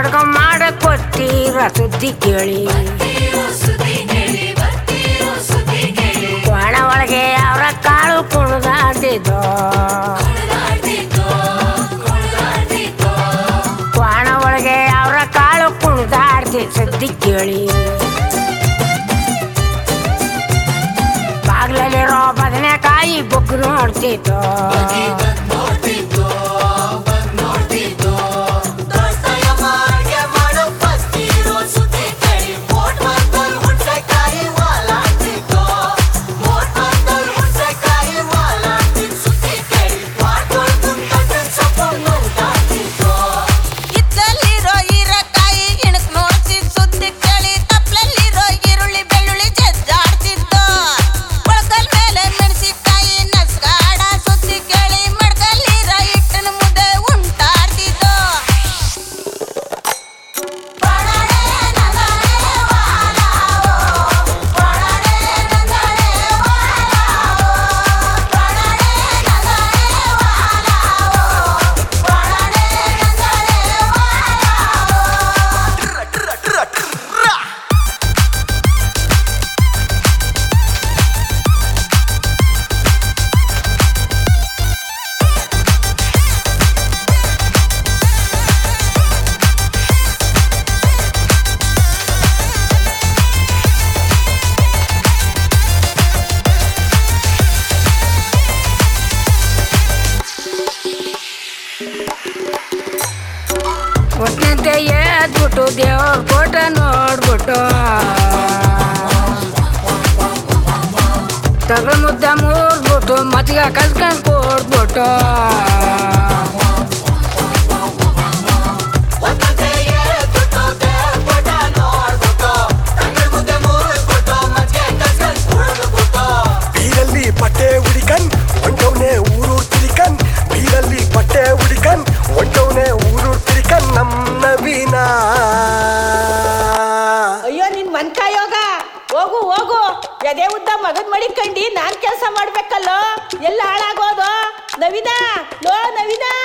ಖಡ್ಗ ಮಾಡ ಕೊಟ್ಟಿರ ಸುದ್ದಿ ಕೇಳಿ ಒಣ ಒಳಗೆ ಅವರ ಕಾಳು ಕುಣಿದಾಡ್ತಿದ್ದೋ ಕ್ವಾಣ ಒಳಗೆ ಅವರ ಕಾಳು ಕುಣಿದಾಡ್ತಿ ಸುದ್ದಿ ಕೇಳಿ ಬಾಗ್ಲಲ್ಲಿರೋ ಬದನೆಕಾಯಿ ಬೊಗ್ಗು ನೋಡ್ತಿದ್ದೋ ಇದ್ದಲ್ಲಿರೋ ಹೀರೆಕಾಯಿ ಇಣಕ್ ನೋಡ್ತಿದ್ ಸುದ್ದಿ ಕೇಳಿ ತಪ್ಲಲ್ಲಿರೋ ಈರುಳ್ಳಿ ಬೆಳ್ಳುಳ್ಳಿ ಜಜ್ಜಾಡ್ತಿದ್ದು ಮೊಳಕಲ್ ಮೇಲೆ ಮೆಣಸಿಕಾಯಿ ನಸ್ಗಾಡ ಸುದ್ದಿ ಕೇಳಿ ಮಡ್ಕಲ್ಲಿರೋ ಹಿಟ್ಟಿನ ಮುದ್ದೆ ಉಂಟಾಡ್ತಿದ್ದು ಒಟ್ಟಿನಂತೆ ಎದ್ಬಿಟ್ಟು ದೇವ್ರ ಕೋಟ ನೋಡ್ಬಿಟ್ಟು ತಗಲ್ ಮುದ್ದ ಮೂರ್ಬಿಟ್ಟು ಮತ್ಗ ಕಲ್ಸ್ಕೊಂಡ್ ಕೊಡ್ಬಿಟ್ಟು ಬೀರಲ್ಲಿ ಬಟ್ಟೆ ಹುಡಿಕನ್ ಒಂಟವ್ನೆ ಊರೂರ್ ತಿರಿಕನ್ ಬೀರಲ್ಲಿ ಬಟ್ಟೆ ಹುಡಿಕನ್ ಒಂಟವ್ನೆ ಊರೂರ್ ತಿರಿಕನ್ ನಮ್ ನವೀನ ಅಯ್ಯೋ ನಿನ್ ಮನ್ಕಾಯೋಗ ಹೋಗು ಹೋಗು ಎದೆ ಉದ್ದ ಮಗನ್ ಮಡಿಕಂಡಿ ನಾನ್ ಕೆಲಸ ಮಾಡ್ಬೇಕಲ್ಲೋ ಎಲ್ಲ ಹಾಳಾಗೋದು ನವೀನ ಲೋ ನವೀನ